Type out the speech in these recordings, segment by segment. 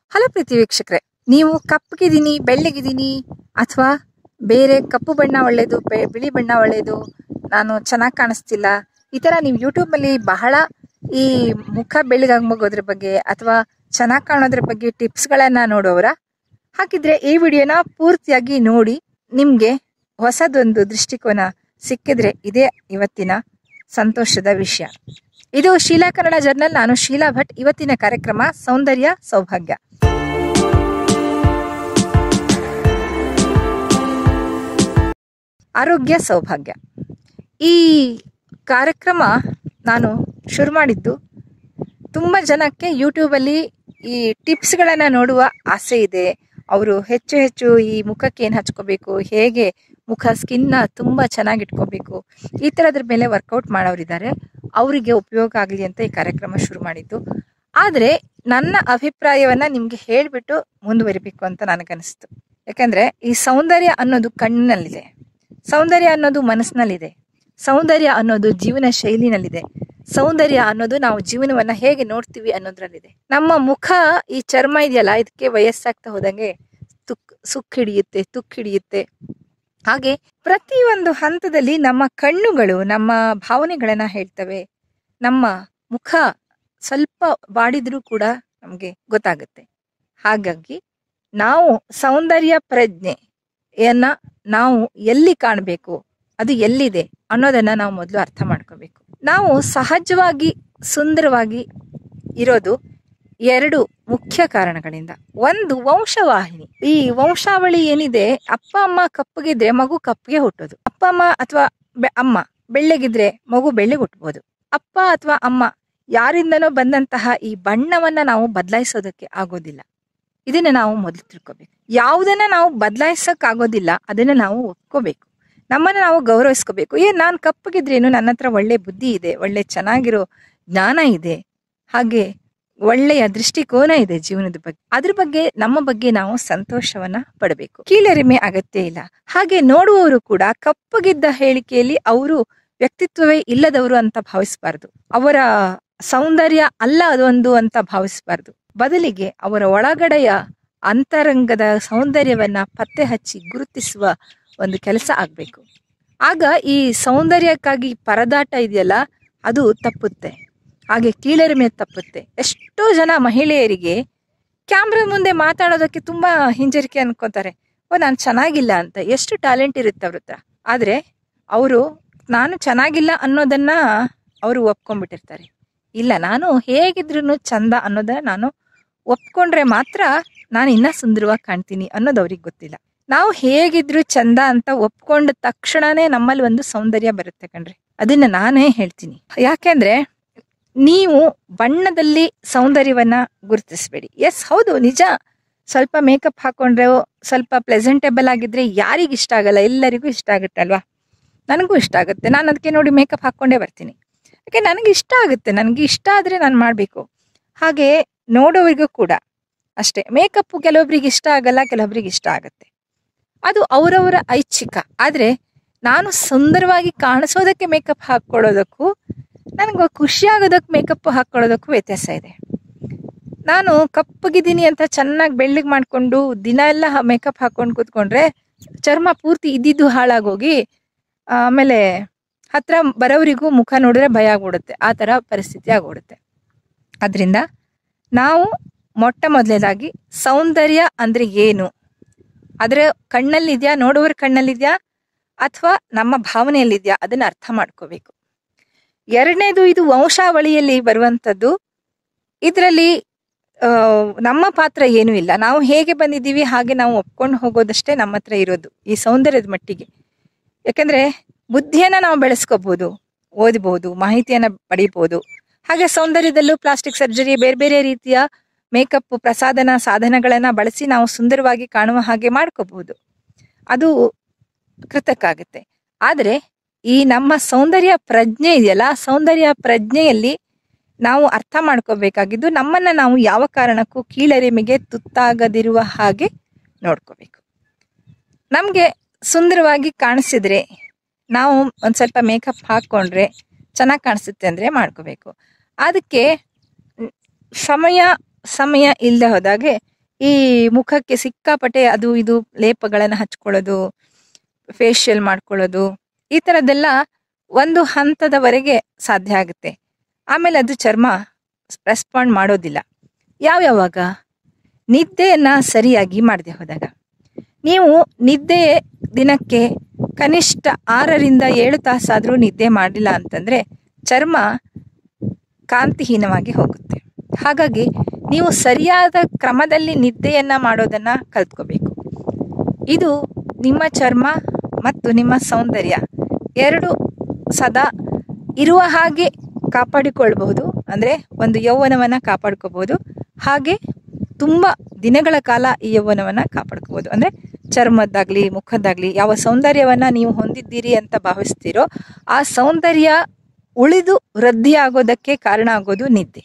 hello ಪ್ರೀತಿ ವೀಕ್ಷಕರೇ ನೀವು ಕಪ್ಪಗಿದ್ದೀನಿ ಬೆಳ್ಳಗಿದ್ದೀನಿ ಅಥವಾ ಬೇರೆ ಕಪ್ಪು ಬಣ್ಣ ಒಳ್ಳೆಯದು ಬೆ- ಬಿಳಿ ಬಣ್ಣ ಒಳ್ಳೆಯದು ನಾನು ಚೆನ್ನಾಗಿ ಕಾಣಿಸ್ತಿಲ್ಲ ಈ ಥರ ನೀವು ಯೂಟ್ಯೂಬಲ್ಲಿ ಬಹಳ ಈ ಮುಖ ಬೆಳ್ಳಗಾಗೋದ್ರ ಬಗ್ಗೆ ಅಥವಾ ಚೆನ್ನಾಗಿ ಕಾಣೋದ್ರ ಬಗ್ಗೆ ಟಿಪ್ಸ್ಗಳನ್ನು ನೋಡೋರ ಹಾಗಿದ್ರೆ ಈ ವಿಡಿಯೋನ ಪೂರ್ತಿಯಾಗಿ ನೋಡಿ ನಿಮಗೆ ಹೊಸದೊಂದು ದೃಷ್ಟಿಕೋನ ಸಿಕ್ಕಿದ್ರೆ ಇದೇ ಇವತ್ತಿನ ಸಂತೋಷದ ವಿಷಯ ಇದು ಶೀಲಾ ಕನ್ನಡ ಜರ್ನಲ್ ನಾನು ಶೀಲಾ ಭಟ್ ಇವತ್ತಿನ ಕಾರ್ಯಕ್ರಮ ಸೌಂದರ್ಯ ಸೌಭಾಗ್ಯ ಆರೋಗ್ಯ ಸೌಭಾಗ್ಯ ಈ ಕಾರ್ಯಕ್ರಮ ನಾನು ಶುರು ಮಾಡಿದ್ದು ತುಂಬ ಜನಕ್ಕೆ ಯೂಟ್ಯೂಬಲ್ಲಿ ಈ ಟಿಪ್ಸ್ಗಳನ್ನು ನೋಡುವ ಆಸೆ ಇದೆ ಅವರು ಹೆಚ್ಚು ಹೆಚ್ಚು ಈ ಮುಖಕ್ಕೆ ಏನು ಹಚ್ಕೋಬೇಕು ಹೇಗೆ ಮುಖ ಸ್ಕಿನ್ನ ತುಂಬ ಚೆನ್ನಾಗಿ ಇಟ್ಕೋಬೇಕು ಈ ಥರದ್ರ ಮೇಲೆ ವರ್ಕೌಟ್ ಮಾಡೋರಿದ್ದಾರೆ ಅವರಿಗೆ ಉಪಯೋಗ ಆಗಲಿ ಅಂತ ಈ ಕಾರ್ಯಕ್ರಮ ಶುರು ಮಾಡಿದ್ದು ಆದರೆ ನನ್ನ ಅಭಿಪ್ರಾಯವನ್ನು ನಿಮಗೆ ಹೇಳಿಬಿಟ್ಟು ಮುಂದುವರಿಬೇಕು ಅಂತ ನನಗನ್ನಿಸ್ತು ಯಾಕಂದರೆ ಈ ಸೌಂದರ್ಯ ಅನ್ನೋದು ಕಣ್ಣಿನಲ್ಲಿದೆ ಸೌಂದರ್ಯ ಅನ್ನೋದು ಮನಸ್ಸಿನಲ್ಲಿದೆ ಸೌಂದರ್ಯ ಅನ್ನೋದು ಜೀವನ ಶೈಲಿನಲ್ಲಿದೆ ಸೌಂದರ್ಯ ಅನ್ನೋದು ನಾವು ಜೀವನವನ್ನ ಹೇಗೆ ನೋಡ್ತೀವಿ ಅನ್ನೋದ್ರಲ್ಲಿದೆ ನಮ್ಮ ಮುಖ ಈ ಚರ್ಮ ಇದೆಯಲ್ಲ ಇದಕ್ಕೆ ವಯಸ್ಸಾಗ್ತಾ ಹೋದಂಗೆ ತುಕ್ ಸುಕ್ ಹಿಡಿಯುತ್ತೆ ತುಕ್ ಹಿಡಿಯುತ್ತೆ ಹಾಗೆ ಪ್ರತಿಯೊಂದು ಹಂತದಲ್ಲಿ ನಮ್ಮ ಕಣ್ಣುಗಳು ನಮ್ಮ ಭಾವನೆಗಳನ್ನ ಹೇಳ್ತವೆ ನಮ್ಮ ಮುಖ ಸ್ವಲ್ಪ ಬಾಡಿದ್ರೂ ಕೂಡ ನಮಗೆ ಗೊತ್ತಾಗುತ್ತೆ ಹಾಗಾಗಿ ನಾವು ಸೌಂದರ್ಯ ಪ್ರಜ್ಞೆಯನ್ನ ನಾವು ಎಲ್ಲಿ ಕಾಣಬೇಕು ಅದು ಎಲ್ಲಿದೆ ಅನ್ನೋದನ್ನ ನಾವು ಮೊದಲು ಅರ್ಥ ಮಾಡ್ಕೋಬೇಕು ನಾವು ಸಹಜವಾಗಿ ಸುಂದರವಾಗಿ ಇರೋದು ಎರಡು ಮುಖ್ಯ ಕಾರಣಗಳಿಂದ ಒಂದು ವಂಶವಾಹಿನಿ ಈ ವಂಶಾವಳಿ ಏನಿದೆ ಅಪ್ಪ ಅಮ್ಮ ಕಪ್ಪಗಿದ್ರೆ ಮಗು ಕಪ್ಪಗೆ ಹುಟ್ಟೋದು ಅಪ್ಪ ಅಮ್ಮ ಅಥವಾ ಅಮ್ಮ ಬೆಳ್ಳಗಿದ್ರೆ ಮಗು ಬೆಳ್ಳಗೆ ಹುಟ್ಟಬಹುದು ಅಪ್ಪ ಅಥವಾ ಅಮ್ಮ ಯಾರಿಂದನೋ ಬಂದಂತಹ ಈ ಬಣ್ಣವನ್ನ ನಾವು ಬದಲಾಯಿಸೋದಕ್ಕೆ ಆಗೋದಿಲ್ಲ ಇದನ್ನ ನಾವು ಮೊದಲು ತಿಳ್ಕೊಬೇಕು ಯಾವುದನ್ನ ನಾವು ಬದಲಾಯಿಸಕ್ ಆಗೋದಿಲ್ಲ ಅದನ್ನ ನಾವು ಒಪ್ಕೋಬೇಕು ನಮ್ಮನ್ನ ನಾವು ಗೌರವಿಸ್ಕೋಬೇಕು ಏ ನಾನು ಕಪ್ಪಗಿದ್ರೇನು ನನ್ನ ಹತ್ರ ಒಳ್ಳೆ ಬುದ್ಧಿ ಇದೆ ಒಳ್ಳೆ ಚೆನ್ನಾಗಿರೋ ಜ್ಞಾನ ಇದೆ ಹಾಗೆ ಒಳ್ಳೆಯ ದೃಷ್ಟಿಕೋನ ಇದೆ ಜೀವನದ ಬಗ್ಗೆ ಅದ್ರ ಬಗ್ಗೆ ನಮ್ಮ ಬಗ್ಗೆ ನಾವು ಸಂತೋಷವನ್ನ ಪಡಬೇಕು ಕೀಳರಿಮೆ ಅಗತ್ಯ ಇಲ್ಲ ಹಾಗೆ ನೋಡುವವರು ಕೂಡ ಕಪ್ಪಗಿದ್ದ ಹೇಳಿಕೆಯಲ್ಲಿ ಅವರು ವ್ಯಕ್ತಿತ್ವವೇ ಇಲ್ಲದವರು ಅಂತ ಭಾವಿಸಬಾರದು ಅವರ ಸೌಂದರ್ಯ ಅಲ್ಲ ಅದೊಂದು ಅಂತ ಭಾವಿಸಬಾರದು ಬದಲಿಗೆ ಅವರ ಒಳಗಡೆಯ ಅಂತರಂಗದ ಸೌಂದರ್ಯವನ್ನ ಪತ್ತೆ ಹಚ್ಚಿ ಗುರುತಿಸುವ ಒಂದು ಕೆಲಸ ಆಗ್ಬೇಕು ಆಗ ಈ ಸೌಂದರ್ಯಕ್ಕಾಗಿ ಪರದಾಟ ಇದೆಯಲ್ಲ ಅದು ತಪ್ಪುತ್ತೆ ಹಾಗೆ ಕೀಳರಿಮೆ ತಪ್ಪುತ್ತೆ ಎಷ್ಟೋ ಜನ ಮಹಿಳೆಯರಿಗೆ ಕ್ಯಾಮ್ರಾ ಮುಂದೆ ಮಾತಾಡೋದಕ್ಕೆ ತುಂಬಾ ಹಿಂಜರಿಕೆ ಅನ್ಕೋತಾರೆ ಓ ನಾನು ಚೆನ್ನಾಗಿಲ್ಲ ಅಂತ ಎಷ್ಟು ಟ್ಯಾಲೆಂಟ್ ಇರುತ್ತೆ ಅವ್ರ ಹತ್ರ ಆದ್ರೆ ಅವರು ನಾನು ಚೆನ್ನಾಗಿಲ್ಲ ಅನ್ನೋದನ್ನ ಅವರು ಒಪ್ಕೊಂಡ್ಬಿಟ್ಟಿರ್ತಾರೆ ಇಲ್ಲ ನಾನು ಹೇಗಿದ್ರು ಚಂದ ಅನ್ನೋದನ್ನ ನಾನು ಒಪ್ಕೊಂಡ್ರೆ ಮಾತ್ರ ನಾನು ಇನ್ನ ಸುಂದರವಾಗಿ ಕಾಣ್ತೀನಿ ಅನ್ನೋದು ಅವ್ರಿಗೆ ಗೊತ್ತಿಲ್ಲ ನಾವು ಹೇಗಿದ್ರು ಚಂದ ಅಂತ ಒಪ್ಕೊಂಡ ತಕ್ಷಣನೇ ನಮ್ಮಲ್ಲಿ ಒಂದು ಸೌಂದರ್ಯ ಬರುತ್ತೆ ಕಣ್ರಿ ಅದನ್ನ ನಾನೇ ಹೇಳ್ತೀನಿ ಯಾಕೆಂದ್ರೆ ನೀವು ಬಣ್ಣದಲ್ಲಿ ಸೌಂದರ್ಯವನ್ನ ಗುರುತಿಸಬೇಡಿ ಎಸ್ ಹೌದು ನಿಜ ಸ್ವಲ್ಪ ಮೇಕಪ್ ಹಾಕೊಂಡ್ರೆ ಸ್ವಲ್ಪ ಪ್ಲೆಸೆಂಟೇಬಲ್ ಆಗಿದ್ರೆ ಯಾರಿಗ ಇಷ್ಟ ಆಗಲ್ಲ ಎಲ್ಲರಿಗೂ ಇಷ್ಟ ಆಗುತ್ತಲ್ವಾ ನನಗೂ ಇಷ್ಟ ಆಗುತ್ತೆ ನಾನು ಅದಕ್ಕೆ ನೋಡಿ ಮೇಕಪ್ ಹಾಕ್ಕೊಂಡೇ ಬರ್ತೀನಿ ಯಾಕೆ ನನಗೆ ಇಷ್ಟ ಆಗುತ್ತೆ ನನಗೆ ಇಷ್ಟ ಆದರೆ ನಾನು ಮಾಡಬೇಕು ಹಾಗೆ ನೋಡೋರಿಗೂ ಕೂಡ ಅಷ್ಟೇ ಮೇಕಪ್ ಕೆಲವೊಬ್ರಿಗೆ ಇಷ್ಟ ಆಗಲ್ಲ ಕೆಲವೊಬ್ರಿಗೆ ಇಷ್ಟ ಆಗುತ್ತೆ ಅದು ಅವರವರ ಐಚ್ಛಿಕ ಆದರೆ ನಾನು ಸುಂದರವಾಗಿ ಕಾಣಿಸೋದಕ್ಕೆ ಮೇಕಪ್ ಹಾಕ್ಕೊಳ್ಳೋದಕ್ಕೂ ನನಗೆ ಖುಷಿ ಆಗೋದಕ್ಕೆ ಮೇಕಪ್ ಹಾಕ್ಕೊಳ್ಳೋದಕ್ಕೂ ವ್ಯತ್ಯಾಸ ಇದೆ ನಾನು ಕಪ್ಪಗಿದ್ದೀನಿ ಅಂತ ಚೆನ್ನಾಗಿ ಬೆಳ್ಳಗೆ ಮಾಡಿಕೊಂಡು ದಿನ ಎಲ್ಲ ಮೇಕಪ್ ಹಾಕ್ಕೊಂಡು ಕೂತ್ಕೊಂಡ್ರೆ ಚರ್ಮ ಪೂರ್ತಿ ಇದ್ದಿದ್ದು ಹಾಳಾಗೋಗಿ ಆಮೇಲೆ ಹತ್ರ ಬರೋವರಿಗೂ ಮುಖ ನೋಡಿದ್ರೆ ಭಯ ಆಗ್ಬಿಡುತ್ತೆ ಆ ಥರ ಪರಿಸ್ಥಿತಿ ಆಗ್ಬಿಡುತ್ತೆ ಅದರಿಂದ ನಾವು ಮೊಟ್ಟ ಮೊದಲನೇದಾಗಿ ಸೌಂದರ್ಯ ಅಂದರೆ ಏನು ಅದರ ಕಣ್ಣಲ್ಲಿದೆಯಾ ನೋಡುವರ ಕಣ್ಣಲ್ಲಿದೆಯಾ ಅಥವಾ ನಮ್ಮ ಭಾವನೆಯಲ್ಲಿದೆಯಾ ಅದನ್ನು ಅರ್ಥ ಮಾಡ್ಕೋಬೇಕು ಎರಡನೇದು ಇದು ವಂಶಾವಳಿಯಲ್ಲಿ ಬರುವಂಥದ್ದು ಇದರಲ್ಲಿ ನಮ್ಮ ಪಾತ್ರ ಏನೂ ಇಲ್ಲ ನಾವು ಹೇಗೆ ಬಂದಿದ್ದೀವಿ ಹಾಗೆ ನಾವು ಒಪ್ಕೊಂಡು ಹೋಗೋದಷ್ಟೇ ನಮ್ಮ ಹತ್ರ ಇರೋದು ಈ ಸೌಂದರ್ಯದ ಮಟ್ಟಿಗೆ ಯಾಕಂದ್ರೆ ಬುದ್ಧಿಯನ್ನ ನಾವು ಬೆಳೆಸ್ಕೋಬಹುದು ಓದಬಹುದು ಮಾಹಿತಿಯನ್ನ ಪಡಿಬಹುದು ಹಾಗೆ ಸೌಂದರ್ಯದಲ್ಲೂ ಪ್ಲಾಸ್ಟಿಕ್ ಸರ್ಜರಿ ಬೇರೆ ಬೇರೆ ರೀತಿಯ ಮೇಕಪ್ ಪ್ರಸಾದನ ಸಾಧನಗಳನ್ನ ಬಳಸಿ ನಾವು ಸುಂದರವಾಗಿ ಕಾಣುವ ಹಾಗೆ ಮಾಡ್ಕೋಬಹುದು ಅದು ಕೃತಕ್ಕಾಗುತ್ತೆ ಆದರೆ ಈ ನಮ್ಮ ಸೌಂದರ್ಯ ಪ್ರಜ್ಞೆ ಇದೆಯಲ್ಲ ಸೌಂದರ್ಯ ಪ್ರಜ್ಞೆಯಲ್ಲಿ ನಾವು ಅರ್ಥ ಮಾಡ್ಕೋಬೇಕಾಗಿದ್ದು ನಮ್ಮನ್ನ ನಾವು ಯಾವ ಕಾರಣಕ್ಕೂ ಕೀಳರಿಮೆಗೆ ತುತ್ತಾಗದಿರುವ ಹಾಗೆ ನೋಡ್ಕೋಬೇಕು ನಮಗೆ ಸುಂದರವಾಗಿ ಕಾಣಿಸಿದ್ರೆ ನಾವು ಒಂದು ಸ್ವಲ್ಪ ಮೇಕಪ್ ಹಾಕ್ಕೊಂಡ್ರೆ ಚೆನ್ನಾಗಿ ಕಾಣಿಸುತ್ತೆ ಅಂದರೆ ಮಾಡ್ಕೋಬೇಕು ಅದಕ್ಕೆ ಸಮಯ ಸಮಯ ಇಲ್ಲದೆ ಹೋದಾಗೆ ಈ ಮುಖಕ್ಕೆ ಸಿಕ್ಕಾಪಟ್ಟೆ ಅದು ಇದು ಲೇಪಗಳನ್ನು ಹಚ್ಕೊಳ್ಳೋದು ಫೇಶಿಯಲ್ ಮಾಡ್ಕೊಳ್ಳೋದು ಈ ಥರದ್ದೆಲ್ಲ ಒಂದು ಹಂತದವರೆಗೆ ಸಾಧ್ಯ ಆಗುತ್ತೆ ಆಮೇಲೆ ಅದು ಚರ್ಮ ರೆಸ್ಪಾಂಡ್ ಮಾಡೋದಿಲ್ಲ ಯಾವ್ಯಾವಾಗ ನಿದ್ದೆಯನ್ನು ಸರಿಯಾಗಿ ಮಾಡದೆ ಹೋದಾಗ ನೀವು ನಿದ್ದೆ ದಿನಕ್ಕೆ ಕನಿಷ್ಠ ಆರರಿಂದ ಏಳು ತಾಸಾದರೂ ನಿದ್ದೆ ಮಾಡಿಲ್ಲ ಅಂತಂದರೆ ಚರ್ಮ ಕಾಂತಿಹೀನವಾಗಿ ಹೋಗುತ್ತೆ ಹಾಗಾಗಿ ನೀವು ಸರಿಯಾದ ಕ್ರಮದಲ್ಲಿ ನಿದ್ದೆಯನ್ನು ಮಾಡೋದನ್ನು ಕಲ್ತ್ಕೋಬೇಕು ಇದು ನಿಮ್ಮ ಚರ್ಮ ಮತ್ತು ನಿಮ್ಮ ಸೌಂದರ್ಯ ಎರಡು ಸದಾ ಇರುವ ಹಾಗೆ ಕಾಪಾಡಿಕೊಳ್ಬಹುದು ಅಂದರೆ ಒಂದು ಯೌವನವನ್ನು ಕಾಪಾಡ್ಕೋಬಹುದು ಹಾಗೆ ತುಂಬ ದಿನಗಳ ಕಾಲ ಈ ಯೌವನವನ್ನು ಕಾಪಾಡ್ಕೋಬಹುದು ಅಂದರೆ ಚರ್ಮದ್ದಾಗಲಿ ಮುಖದ್ದಾಗಲಿ ಯಾವ ಸೌಂದರ್ಯವನ್ನು ನೀವು ಹೊಂದಿದ್ದೀರಿ ಅಂತ ಭಾವಿಸ್ತೀರೋ ಆ ಸೌಂದರ್ಯ ಉಳಿದು ವೃದ್ಧಿ ಆಗೋದಕ್ಕೆ ಕಾರಣ ಆಗೋದು ನಿದ್ದೆ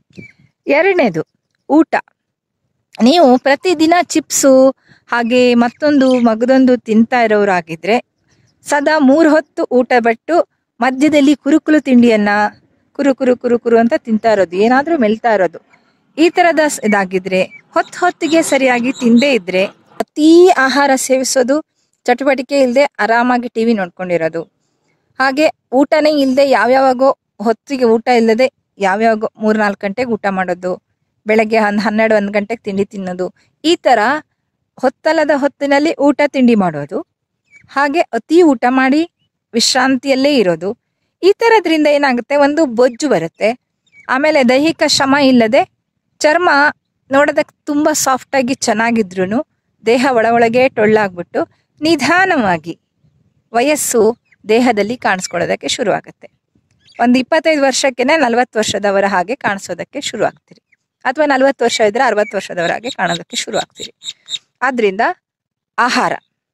ಎರಡನೇದು ಊಟ ನೀವು ಪ್ರತಿದಿನ ಚಿಪ್ಸು ಹಾಗೆ ಮತ್ತೊಂದು ಮಗದೊಂದು ತಿಂತಾ ಇರೋರಾಗಿದ್ರೆ ಸದಾ ಮೂರು ಹೊತ್ತು ಊಟ ಬಿಟ್ಟು ಮಧ್ಯದಲ್ಲಿ ಕುರುಕುಲು ತಿಂಡಿಯನ್ನ ಕುರು ಕುರು ಕುರು ಕುರು ಅಂತ ತಿಂತಾ ಇರೋದು ಏನಾದರೂ ಮೆಲ್ತಾ ಇರೋದು ಈ ಥರದ ಸ್- ಇದಾಗಿದ್ರೆ ಹೊತ್ತು ಹೊತ್ತಿಗೆ ಸರಿಯಾಗಿ ತಿಂದೇ ಇದ್ರೆ ಅತೀ ಆಹಾರ ಸೇವಿಸೋದು ಚಟುವಟಿಕೆ ಇಲ್ಲದೆ ಆರಾಮಾಗಿ ಟಿ ವಿ ನೋಡ್ಕೊಂಡಿರೋದು ಹಾಗೆ ಊಟನೇ ಇಲ್ಲದೆ ಯಾವ್ಯಾವಾಗೋ ಹೊತ್ತಿಗೆ ಊಟ ಇಲ್ಲದೆ ಯಾವ್ಯಾವಾಗೋ ಮೂರ್ನಾಲ್ಕು ಗಂಟೆಗೆ ಊಟ ಮಾಡೋದು ಬೆಳಗ್ಗೆ ಒಂದು ಹನ್ನೆರಡು ಒಂದು ಗಂಟೆಗೆ ತಿಂಡಿ ತಿನ್ನೋದು ಈ ಥರ ಹೊತ್ತಲ್ಲದ ಹೊತ್ತಿನಲ್ಲಿ ಊಟ ತಿಂಡಿ ಮಾಡೋದು ಹಾಗೆ ಅತಿ ಊಟ ಮಾಡಿ ವಿಶ್ರಾಂತಿಯಲ್ಲೇ ಇರೋದು ಈ ಥರದ್ರಿಂದ ಏನಾಗುತ್ತೆ ಒಂದು ಬೊಜ್ಜು ಬರುತ್ತೆ ಆಮೇಲೆ ದೈಹಿಕ ಶ್ರಮ ಇಲ್ಲದೆ ಚರ್ಮ ನೋಡೋದಕ್ಕೆ ತುಂಬ ಸಾಫ್ಟಾಗಿ ಚೆನ್ನಾಗಿದ್ರೂ ದೇಹ ಒಳ ಒಳಗೆ ಟೊಳ್ಳಾಗ್ಬಿಟ್ಟು ನಿಧಾನವಾಗಿ ವಯಸ್ಸು ದೇಹದಲ್ಲಿ ಕಾಣಿಸ್ಕೊಳ್ಳೋದಕ್ಕೆ ಶುರುವಾಗುತ್ತೆ ಒಂದು ಇಪ್ಪತ್ತೈದು ವರ್ಷಕ್ಕೇನೆ ನಲವತ್ತು ವರ್ಷದವರ ಹಾಗೆ ಕಾಣಿಸೋದಕ್ಕೆ ಶುರು ಆಗ್ತೀರಿ ಅಥವಾ ನಲವತ್ತು ವರ್ಷ ಇದ್ರೆ ಅರವತ್ತು ವರ್ಷದವರ ಹಾಗೆ ಕಾಣೋದಕ್ಕೆ ಶುರು ಆಗ್ತೀರಿ ಆದ್ರಿಂದ ಆಹಾರ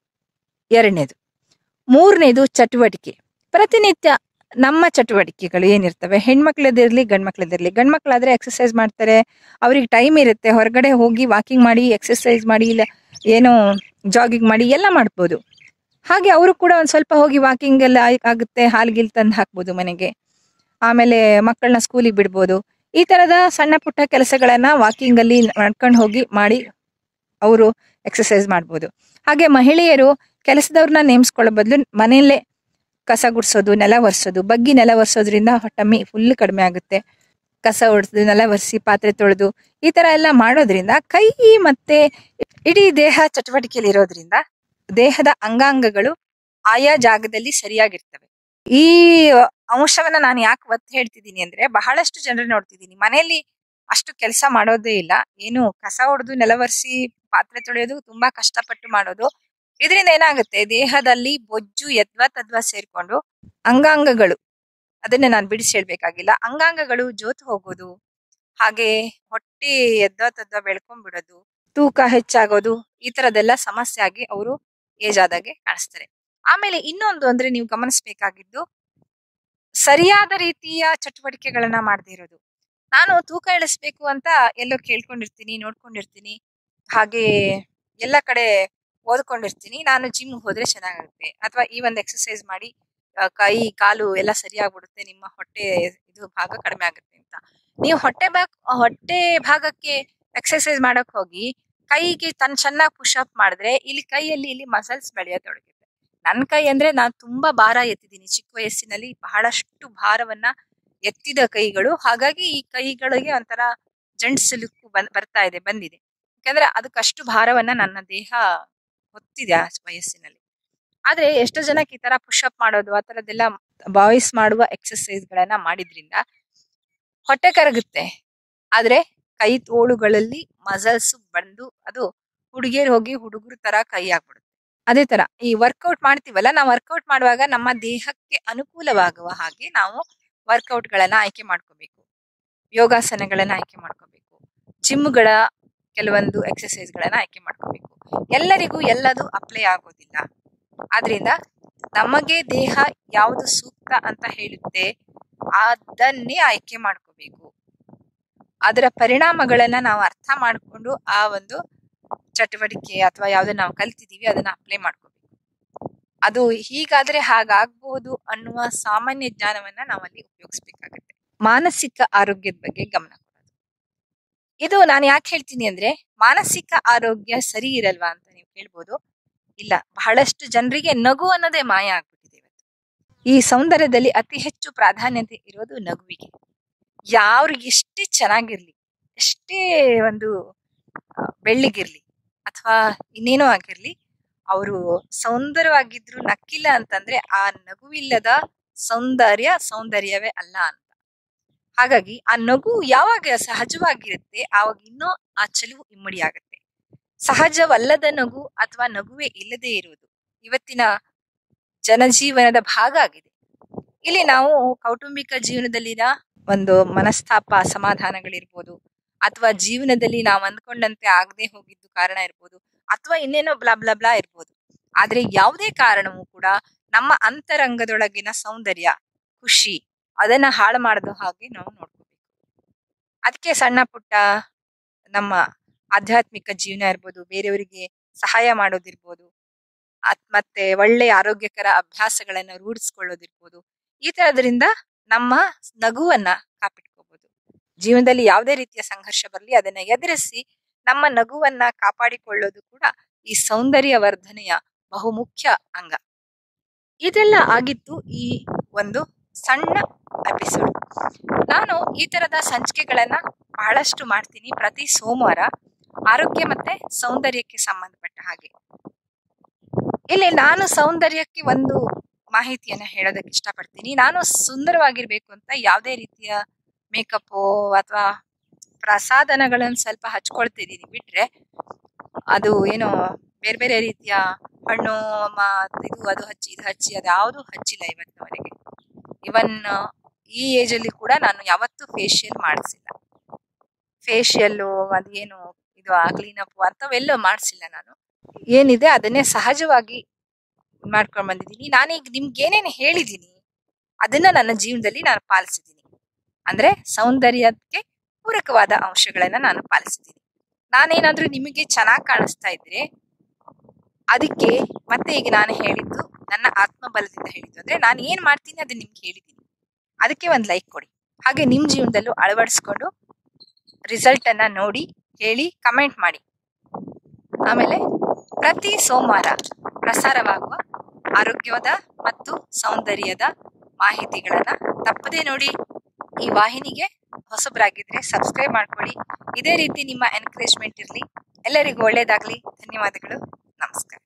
ಎರಡನೇದು ಮೂರನೇದು ಚಟುವಟಿಕೆ ಪ್ರತಿನಿತ್ಯ ನಮ್ಮ ಚಟುವಟಿಕೆಗಳು ಏನಿರ್ತವೆ ಹೆಣ್ಮಕ್ಳದಿರಲಿ ಗಂಡ್ಮಕ್ಳದಿರಲಿ ಗಂಡ್ಮಕ್ಳಾದ್ರೆ ಎಕ್ಸಸೈಸ್ ಮಾಡ್ತಾರೆ ಅವ್ರಿಗೆ ಟೈಮ್ ಇರುತ್ತೆ ಹೊರಗಡೆ ಹೋಗಿ ವಾಕಿಂಗ್ ಮಾಡಿ ಎಕ್ಸಸೈಸ್ ಮಾಡಿ ಇಲ್ಲ ಏನೋ ಜಾಗಿಂಗ್ ಮಾಡಿ ಎಲ್ಲ ಮಾಡ್ಬೋದು ಹಾಗೆ ಅವರು ಕೂಡ ಒಂದು ಸ್ವಲ್ಪ ಹೋಗಿ ವಾಕಿಂಗ್ ಎಲ್ಲ ಆಯ್- ಆಗುತ್ತೆ ಹಾಲ್ಗಿಲ್ ತಂದು ಹಾಕ್ಬೋದು ಮನೆಗೆ ಆಮೇಲೆ ಮಕ್ಕಳನ್ನ ಸ್ಕೂಲಿಗೆ ಬಿಡ್ಬೋದು ಈ ಥರದ ಸಣ್ಣ ಪುಟ್ಟ ಕೆಲಸಗಳನ್ನ ವಾಕಿಂಗಲ್ಲಿ ನಡ್ಕೊಂಡು ಹೋಗಿ ಮಾಡಿ ಅವರು ಎಕ್ಸಸೈಸ್ ಮಾಡ್ಬೋದು ಹಾಗೆ ಮಹಿಳೆಯರು ಕೆಲಸದವ್ರನ್ನ ನೇಮಿಸ್ಕೊಳ್ಳೋ ಬದಲು ಮನೆಯಲ್ಲೇ ಕಸ ಗುಡಿಸೋದು ನೆಲ ಒರೆಸೋದು ಬಗ್ಗಿ ನೆಲ ಒರೆಸೋದ್ರಿಂದ ಟಮ್ಮಿ ಫುಲ್ ಕಡಿಮೆ ಆಗುತ್ತೆ ಕಸ ಒರೆಸೋದು ನೆಲ ಒರೆಸಿ ಪಾತ್ರೆ ತೊಳೆದು ಈ ತರ ಎಲ್ಲ ಮಾಡೋದ್ರಿಂದ ಕೈ ಮತ್ತೆ ಇಡೀ ದೇಹ ಚಟುವಟಿಕೆಯಲ್ಲಿ ಇರೋದ್ರಿಂದ ದೇಹದ ಅಂಗಾಂಗಗಳು ಆಯಾ ಜಾಗದಲ್ಲಿ ಸರಿಯಾಗಿರ್ತವೆ ಈ ಅಂಶವನ್ನ ನಾನು ಯಾಕೆ ಒತ್ತು ಹೇಳ್ತಿದ್ದೀನಿ ಅಂದ್ರೆ ಬಹಳಷ್ಟು ಜನರು ನೋಡ್ತಿದ್ದೀನಿ ಮನೆಯಲ್ಲಿ ಅಷ್ಟು ಕೆಲಸ ಮಾಡೋದೇ ಇಲ್ಲ ಏನು ಕಸ ಹೊಡೆದು ನೆಲ ಒರೆಸಿ ಪಾತ್ರೆ ತೊಳೆಯೋದು ತುಂಬಾ ಕಷ್ಟಪಟ್ಟು ಮಾಡೋದು ಇದರಿಂದ ಏನಾಗುತ್ತೆ ದೇಹದಲ್ಲಿ ಬೊಜ್ಜು ಯದ್ವಾ ತದ್ವಾ ಸೇರ್ಕೊಂಡು ಅಂಗಾಂಗಗಳು ಅದನ್ನ ನಾನು ಬಿಡಿಸಿ ಹೇಳ್ಬೇಕಾಗಿಲ್ಲ ಅಂಗಾಂಗಗಳು ಜೋತು ಹೋಗೋದು ಹಾಗೆ ಹೊಟ್ಟೆ ಎದ್ವಾ ತದ್ವಾ ಬೆಳ್ಕೊಂಡ್ಬಿಡೋದು ತೂಕ ಹೆಚ್ಚಾಗೋದು ಈ ತರದೆಲ್ಲ ಸಮಸ್ಯೆ ಆಗಿ ಅವರು ಏಜ್ ಆದಾಗೆ ಕಾಣಿಸ್ತಾರೆ ಆಮೇಲೆ ಇನ್ನೊಂದು ಅಂದ್ರೆ ನೀವು ಗಮನಿಸಬೇಕಾಗಿದ್ದು ಸರಿಯಾದ ರೀತಿಯ ಚಟುವಟಿಕೆಗಳನ್ನ ಮಾಡದೇ ಇರೋದು ನಾನು ತೂಕ ಇಳಿಸ್ಬೇಕು ಅಂತ ಎಲ್ಲೋ ಕೇಳ್ಕೊಂಡಿರ್ತೀನಿ ನೋಡ್ಕೊಂಡಿರ್ತೀನಿ ಹಾಗೆ ಎಲ್ಲ ಕಡೆ ಓದ್ಕೊಂಡಿರ್ತೀನಿ ನಾನು ಜಿಮ್ ಹೋದ್ರೆ ಚೆನ್ನಾಗುತ್ತೆ ಅಥವಾ ಈ ಒಂದು ಎಕ್ಸರ್ಸೈಸ್ ಮಾಡಿ ಆ, ಕೈ ಕಾಲು ಎಲ್ಲ ಸರಿಯಾಗ್ಬಿಡುತ್ತೆ ನಿಮ್ಮ ಹೊಟ್ಟೆ ಇದು ಭಾಗ ಕಡಿಮೆ ಆಗುತ್ತೆ ಅಂತ ನೀವು ಹೊಟ್ಟೆ ಭಾಗ ಹೊಟ್ಟೆ ಭಾಗಕ್ಕೆ ಎಕ್ಸರ್ಸೈಸ್ ಮಾಡಕ್ ಹೋಗಿ ಕೈಗೆ ತನ್ ಚೆನ್ನಾಗಿ ಪುಷ್ ಅಪ್ ಮಾಡಿದ್ರೆ ಇಲ್ಲಿ ಕೈಯಲ್ಲಿ ಇಲ್ಲಿ ಮಸಲ್ಸ್ ಬೆಳೆಯತೊಡಗುತ್ತೆ ನನ್ನ ಕೈ ಅಂದ್ರೆ ನಾನು ತುಂಬಾ ಭಾರ ಎತ್ತಿದ್ದೀನಿ ಚಿಕ್ಕ ವಯಸ್ಸಿನಲ್ಲಿ ಬಹಳಷ್ಟು ಭಾರವನ್ನ ಎತ್ತಿದ ಕೈಗಳು ಹಾಗಾಗಿ ಈ ಕೈಗಳಿಗೆ ಒಂಥರ ಜಂಟ್ಸ್ ಲುಕ್ ಬಂದ್ ಬರ್ತಾ ಇದೆ ಬಂದಿದೆ ಯಾಕಂದ್ರೆ ಅದಕ್ಕಷ್ಟು ಭಾರವನ್ನ ನನ್ನ ದೇಹ ಹೊತ್ತಿದೆ ಆ ವಯಸ್ಸಿನಲ್ಲಿ ಆದ್ರೆ ಎಷ್ಟೋ ಜನಕ್ಕೆ ಈ ತರ ಪುಷ್ ಅಪ್ ಮಾಡೋದು ಆ ತರದ್ದೆಲ್ಲ ಬಾಯ್ಸ್ ಮಾಡುವ ಎಕ್ಸರ್ಸೈಸ್ ಗಳನ್ನ ಮಾಡಿದ್ರಿಂದ ಹೊಟ್ಟೆ ಕರಗುತ್ತೆ ಆದ್ರೆ ಕೈ ತೋಳುಗಳಲ್ಲಿ ಮಸಲ್ಸ್ ಬಂದು ಅದು ಹುಡುಗಿಯರು ಹೋಗಿ ಹುಡುಗರ ತರ ಕೈ ಆಗ್ಬಿಡುತ್ತೆ ಅದೇ ತರ ಈ ವರ್ಕೌಟ್ ಮಾಡ್ತೀವಲ್ಲ ನಾವು ವರ್ಕೌಟ್ ಮಾಡುವಾಗ ನಮ್ಮ ದೇಹಕ್ಕೆ ಅನುಕೂಲವಾಗುವ ಹಾಗೆ ನಾವು ವರ್ಕೌಟ್ ಗಳನ್ನ ಆಯ್ಕೆ ಮಾಡ್ಕೋಬೇಕು ಯೋಗಾಸನಗಳನ್ನ ಆಯ್ಕೆ ಮಾಡ್ಕೋಬೇಕು ಜಿಮ್ಗಳ ಕೆಲವೊಂದು ಎಕ್ಸರ್ಸೈಸ್ ಗಳನ್ನ ಆಯ್ಕೆ ಮಾಡ್ಕೋಬೇಕು ಎಲ್ಲರಿಗೂ ಎಲ್ಲದು ಅಪ್ಲೈ ಆಗೋದಿಲ್ಲ ಆದ್ರಿಂದ ನಮಗೆ ದೇಹ ಯಾವುದು ಸೂಕ್ತ ಅಂತ ಹೇಳುತ್ತೆ ಅದನ್ನೇ ಆಯ್ಕೆ ಮಾಡ್ಕೋಬೇಕು ಅದರ ಪರಿಣಾಮಗಳನ್ನ ನಾವು ಅರ್ಥ ಮಾಡಿಕೊಂಡು ಆ ಒಂದು ಚಟುವಟಿಕೆ ಅಥವಾ ಯಾವ್ದು ನಾವು ಕಲ್ತಿದೀವಿ ಅದನ್ನ ಅಪ್ಲೈ ಮಾಡ್ಕೋಬೇಕು ಅದು ಹೀಗಾದ್ರೆ ಹಾಗಾಗ್ಬಹುದು ಅನ್ನುವ ಸಾಮಾನ್ಯ ಜ್ಞಾನವನ್ನ ನಾವಲ್ಲಿ ಉಪಯೋಗಿಸ್ಬೇಕಾಗತ್ತೆ ಮಾನಸಿಕ ಆರೋಗ್ಯದ ಬಗ್ಗೆ ಗಮನ ಕೊಡೋದು ಇದು ನಾನು ಯಾಕೆ ಹೇಳ್ತೀನಿ ಅಂದ್ರೆ ಮಾನಸಿಕ ಆರೋಗ್ಯ ಸರಿ ಇರಲ್ವಾ ಅಂತ ನೀವು ಕೇಳ್ಬೋದು ಇಲ್ಲ ಬಹಳಷ್ಟು ಜನರಿಗೆ ನಗು ಅನ್ನೋದೇ ಮಾಯ ಆಗ್ಬಿಟ್ಟಿದೆ ಇವತ್ತು ಈ ಸೌಂದರ್ಯದಲ್ಲಿ ಅತಿ ಹೆಚ್ಚು ಪ್ರಾಧಾನ್ಯತೆ ಇರೋದು ನಗುವಿಗೆ ಯಾವ್ರಿಗೆ ಎಷ್ಟೇ ಚೆನ್ನಾಗಿರ್ಲಿ ಎಷ್ಟೇ ಒಂದು ಆ, ಬೆಳ್ಳಿಗಿರ್ಲಿ ಅಥವಾ ಇನ್ನೇನೋ ಆಗಿರ್ಲಿ ಅವರು ಸೌಂದರ್ಯವಾಗಿದ್ರು ನಕ್ಕಿಲ್ಲ ಅಂತಂದ್ರೆ ಆ ನಗುವಿಲ್ಲದ ಸೌಂದರ್ಯ ಸೌಂದರ್ಯವೇ ಅಲ್ಲ ಅಂತ ಹಾಗಾಗಿ ಆ ನಗು ಯಾವಾಗ ಸಹಜವಾಗಿರುತ್ತೆ ಆವಾಗ ಇನ್ನೂ ಆ ಚೆಲುವು ಇಮ್ಮಡಿ ಆಗುತ್ತೆ ಸಹಜವಲ್ಲದ ನಗು ಅಥವಾ ನಗುವೇ ಇಲ್ಲದೆ ಇರುವುದು ಇವತ್ತಿನ ಜನಜೀವನದ ಭಾಗ ಆಗಿದೆ ಇಲ್ಲಿ ನಾವು ಕೌಟುಂಬಿಕ ಜೀವನದಲ್ಲಿನ ಒಂದು ಮನಸ್ತಾಪ ಅಸಮಾಧಾನಗಳಿರ್ಬೋದು ಅಥವಾ ಜೀವನದಲ್ಲಿ ನಾವು ಅಂದ್ಕೊಂಡಂತೆ ಆಗದೆ ಹೋಗಿದ್ದು ಕಾರಣ ಇರ್ಬೋದು ಅಥವಾ ಇನ್ನೇನೋ ಬ್ಲಾ ಬ್ಲಾ ಬ್ಲಾ ಇರ್ಬೋದು ಆದ್ರೆ ಯಾವುದೇ ಕಾರಣವೂ ಕೂಡ ನಮ್ಮ ಅಂತರಂಗದೊಳಗಿನ ಸೌಂದರ್ಯ ಖುಷಿ ಅದನ್ನ ಹಾಳು ಮಾಡದ ಹಾಗೆ ನಾವು ನೋಡ್ಕೋಬೇಕು ಅದಕ್ಕೆ ಸಣ್ಣ ಪುಟ್ಟ ನಮ್ಮ ಆಧ್ಯಾತ್ಮಿಕ ಜೀವನ ಇರ್ಬೋದು ಬೇರೆಯವರಿಗೆ ಸಹಾಯ ಮಾಡೋದಿರ್ಬೋದು ಅತ್ ಮತ್ತೆ ಒಳ್ಳೆ ಆರೋಗ್ಯಕರ ಅಭ್ಯಾಸಗಳನ್ನ ರೂಢಿಸ್ಕೊಳ್ಳೋದಿರ್ಬೋದು ಈ ತರದ್ರಿಂದ ನಮ್ಮ ನಗುವನ್ನ ಕಾಪಿಟ್ಕೋಬಹುದು ಜೀವನದಲ್ಲಿ ಯಾವುದೇ ರೀತಿಯ ಸಂಘರ್ಷ ಬರಲಿ ಅದನ್ನ ಎದುರಿಸಿ ನಮ್ಮ ನಗುವನ್ನ ಕಾಪಾಡಿಕೊಳ್ಳೋದು ಕೂಡ ಈ ಸೌಂದರ್ಯ ವರ್ಧನೆಯ ಬಹುಮುಖ್ಯ ಅಂಗ ಇದೆಲ್ಲ ಆಗಿತ್ತು ಈ ಒಂದು ಸಣ್ಣ ಎಪಿಸೋಡ್ ನಾನು ಈ ತರದ ಸಂಚಿಕೆಗಳನ್ನ ಬಹಳಷ್ಟು ಮಾಡ್ತೀನಿ ಪ್ರತಿ ಸೋಮವಾರ ಆರೋಗ್ಯ ಮತ್ತೆ ಸೌಂದರ್ಯಕ್ಕೆ ಸಂಬಂಧಪಟ್ಟ ಹಾಗೆ ಇಲ್ಲಿ ನಾನು ಸೌಂದರ್ಯಕ್ಕೆ ಒಂದು ಮಾಹಿತಿಯನ್ನ ಹೇಳೋದಕ್ಕೆ ಇಷ್ಟಪಡ್ತೀನಿ ನಾನು ಸುಂದರವಾಗಿರ್ಬೇಕು ಅಂತ ಯಾವುದೇ ರೀತಿಯ ಮೇಕಪ್ಪು ಅಥವಾ ಪ್ರಸಾದನಗಳನ್ನು ಸ್ವಲ್ಪ ಹಚ್ಕೊಳ್ತಿದ್ದೀನಿ ಬಿಟ್ರೆ ಅದು ಏನೋ ಬೇರೆ ಬೇರೆ ರೀತಿಯ ಹಣ್ಣು ಮ- ಇದು ಅದು ಹಚ್ಚಿ ಇದು ಹಚ್ಚಿ ಅದು ಯಾವುದು ಹಚ್ಚಿಲ್ಲ ಇವತ್ತಿನವರೆಗೆ ಇವನ್ ಈ ಏಜ್ ಅಲ್ಲಿ ಕೂಡ ನಾನು ಯಾವತ್ತೂ ಫೇಶಿಯಲ್ ಮಾಡಿಸಿಲ್ಲ ಫೇಶಿಯಲ್ಲು ಅದೇನು ಇದು ಕ್ಲೀನಪ್ ಅಂತವೆಲ್ಲ ಮಾಡಿಸಿಲ್ಲ ನಾನು ಏನಿದೆ ಅದನ್ನೇ ಸಹಜವಾಗಿ ಮಾಡ್ಕೊಂಡು ಬಂದಿದ್ದೀನಿ ನಾನೀಗ ನಿಮ್ಗೆ ಏನೇನು ಹೇಳಿದ್ದೀನಿ ಅದನ್ನ ನನ್ನ ಜೀವನದಲ್ಲಿ ನಾನು ಪಾಲಿಸಿದ್ದೀನಿ ಅಂದ್ರೆ ಸೌಂದರ್ಯಕ್ಕೆ ಪೂರಕವಾದ ಅಂಶಗಳನ್ನ ನಾನು ಪಾಲಿಸಿದ್ದೀನಿ ನಾನೇನಾದ್ರೂ ನಿಮಗೆ ಚೆನ್ನಾಗಿ ಕಾಣಿಸ್ತಾ ಇದ್ರೆ ಅದಕ್ಕೆ ಮತ್ತೆ ಈಗ ನಾನು ಹೇಳಿದ್ದು ನನ್ನ ಆತ್ಮಬಲದಿಂದ ಹೇಳಿದ್ದು ಅಂದ್ರೆ ನಾನು ಏನ್ ಮಾಡ್ತೀನಿ ಅದನ್ನ ನಿಮ್ಗೆ ಹೇಳಿದ್ದೀನಿ ಅದಕ್ಕೆ ಒಂದು ಲೈಕ್ ಕೊಡಿ ಹಾಗೆ ನಿಮ್ ಜೀವನದಲ್ಲೂ ಅಳವಡಿಸ್ಕೊಂಡು ರಿಸಲ್ಟ್ ಅನ್ನ ನೋಡಿ ಹೇಳಿ ಕಮೆಂಟ್ ಮಾಡಿ ಆಮೇಲೆ ಪ್ರತಿ ಸೋಮವಾರ ಪ್ರಸಾರವಾಗುವ ಆರೋಗ್ಯದ ಮತ್ತು ಸೌಂದರ್ಯದ ಮಾಹಿತಿಗಳನ್ನ ತಪ್ಪದೇ ನೋಡಿ ಈ ವಾಹಿನಿಗೆ ಹೊಸಬರಾಗಿದ್ರೆ ಸಬ್ಸ್ಕ್ರೈಬ್ ಮಾಡ್ಕೊಳ್ಳಿ ಇದೇ ರೀತಿ ನಿಮ್ಮ ಎನ್ಕರೇಜ್ಮೆಂಟ್ ಇರಲಿ ಎಲ್ಲರಿಗೂ ಒಳ್ಳೇದಾಗ್ಲಿ ಧನ್ಯವಾದಗಳು ನಮಸ್ಕಾರ